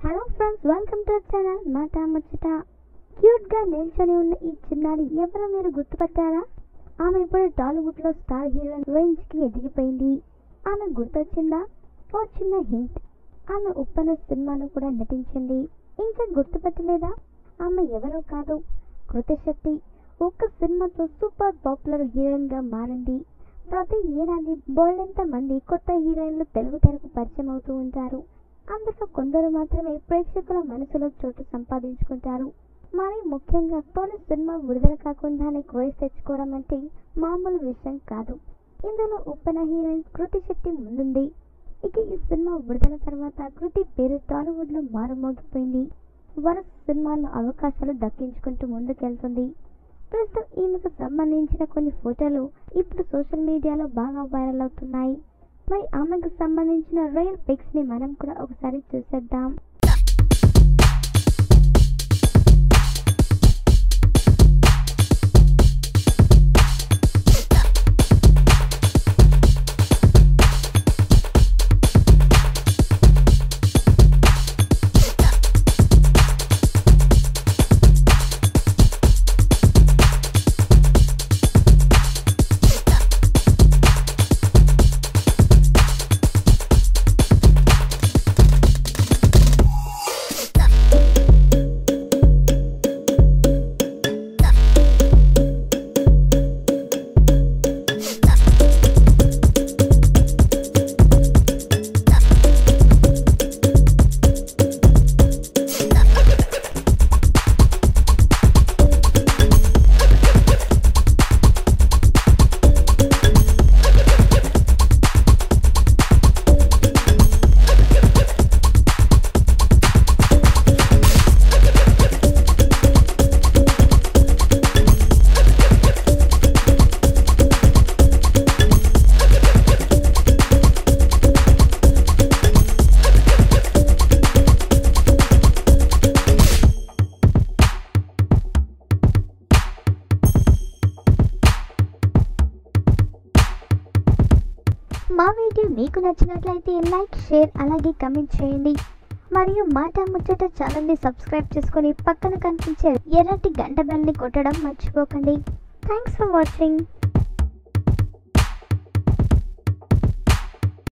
hello friends welcome to channel Maata Muchata cute గా నిల్చొని ఉన్న ఈ చిన్నారి ఎవరో మీరు గుర్తుపట్టారా ఆమె ఇప్పుడు టాలీవుడ్ లో స్టార్ హీరోయిన్ రేంజ్ కి ఎదిగిపోయింది ఆమె గుర్తొచ్చిందా ఓ చిన్న హింట్ ఆమె ఉప్పన సినిమాలో కూడా నటించింది ఇంకా గుర్తుపట్టలేదా ఆమె ఎవరో కాదు కృతి శెట్టి ఒక్క సినిమాతో సూపర్ పాపులర్ హీరోయిన్ గా మారింది ప్రతి ఏడాది బోల్డెంత మంది కొత్త హీరోయిన్లు తెలుగు తెరకు పరిచయం అవుతూ ఉంటారు అందులో కొందరు మాత్రమే ప్రేక్షకుల మనసులో చోటు సంపాదించుకుంటారు మరి ముఖ్యంగా తొలి సినిమా విడుదల కాకుండానే క్రేజ్ తెచ్చుకోవడం అంటే మామూలు విషయం కాదు ఇందులో ఉప్పన హీరోయిన్ కృతి శెట్టి ముందుంది ఇక ఈ సినిమా విడుదల తర్వాత కృతి పేరు టాలీవుడ్ లో మారుమోగిపోయింది వరుస సినిమాల్లో అవకాశాలు దక్కించుకుంటూ ముందుకెళ్తుంది ప్రస్తుతం ఈమెకు సంబంధించిన కొన్ని ఫోటోలు ఇప్పుడు సోషల్ మీడియాలో బాగా వైరల్ అవుతున్నాయి మరి ఆమెకు సంబంధించిన రియల్ పిక్స్ ని మనం కూడా ఒకసారి చూసేద్దాం మా వీడియో మీకు నచ్చినట్లయితే లైక్ షేర్ అలాగే కమెంట్ చేయండి మరియు మాట ముచ్చట ఛానల్ని సబ్స్క్రైబ్ చేసుకొని పక్కన కనిపించే ఎర్రటి గంట బెల్ని కొట్టడం మర్చిపోకండి థ్యాంక్స్ ఫర్ వాచింగ్